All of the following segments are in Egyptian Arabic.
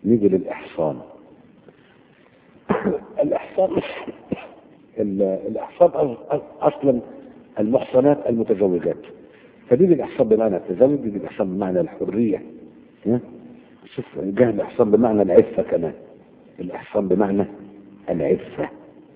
نيجي للإحصان الإحصان ال- الإحصان أص- أص- أصلا المحصنات المتزوجات فدي الإحصان بمعنى التزوج دي الإحصان بمعنى الحرية ها؟ شوف جه الإحصان بمعنى العفة كمان الإحصان بمعنى العفة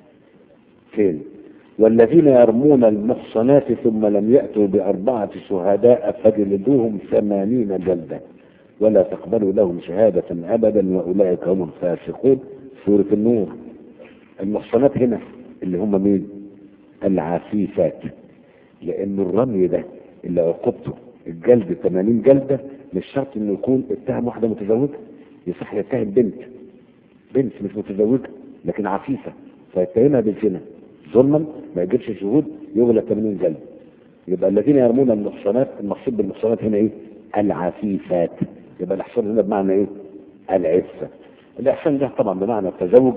فين والذين يرمون المحصنات ثم لم يأتوا بأربعة شهداء فجلدوهم ثمانين جلدة ولا تقبلوا لهم شهادة أبدا وأولئك هم الفاسقون سورة النور المحصنات هنا اللي هم مين العفيفات لأن الرمي ده اللي عقوبته الجلد 80 جلدة مش شرط انه يكون اتهم واحدة متزوجة يصح يتهم بنت بنت مش متزوجة لكن عفيفة فيتهمها بالزنا ظلما ما يجيبش شهود يغلى 80 جلد يبقى الذين يرمون المحصنات المقصود بالمحصنات هنا ايه العفيفات يبقى الاحسان هنا بمعنى ايه العفة الاحسان ده طبعا بمعنى التزوج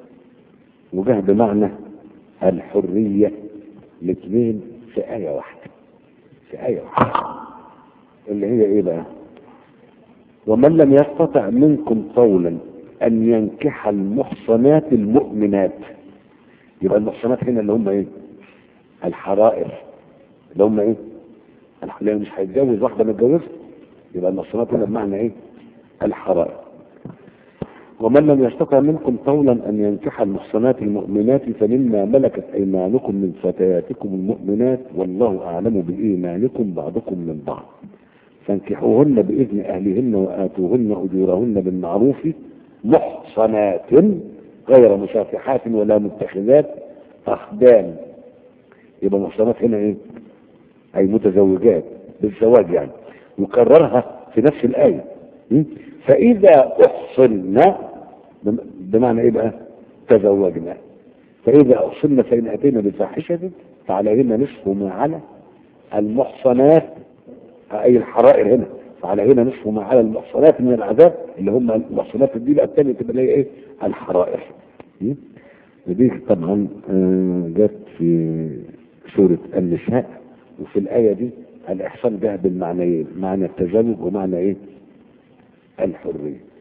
وجه بمعنى الحرية الاثنين في آية واحدة في آية واحدة اللي هي ايه بقى ومن لم يستطع منكم طولا ان ينكح المحصنات المؤمنات يبقى المحصنات هنا اللي هم ايه الحرائر اللي هم ايه الح- اللي مش هيتجوز واحده متجوزه يبقى المحصنات هنا بمعنى ايه الحرائر ومن لم يستطع منكم طولا ان ينكح المحصنات المؤمنات فمما ملكت ايمانكم من فتياتكم المؤمنات والله اعلم بايمانكم بعضكم من بعض فانكحوهن باذن اهلهن واتوهن اجورهن بالمعروف محصنات غير مشافحات ولا متخذات اخدان يبقى محصنات هنا ايه اي متزوجات بالزواج يعني وكررها في نفس الايه م? فاذا احصن بم- بمعنى ايه بقى تزوجنا فاذا احصن فان اتينا بفاحشه فعليهن نصف ما على المحصنات اي الحرائر هنا فعلى هنا نصف ما على المحصنات من العذاب اللي هم المحصنات دي بقى الثانيه تبقى اللي هي ايه الحرائر م? ودي طبعا آه، جت في سورة النساء وفي الآية دي الإحصان جاء بالمعنيين معنى التزوج ومعنى إيه الحرية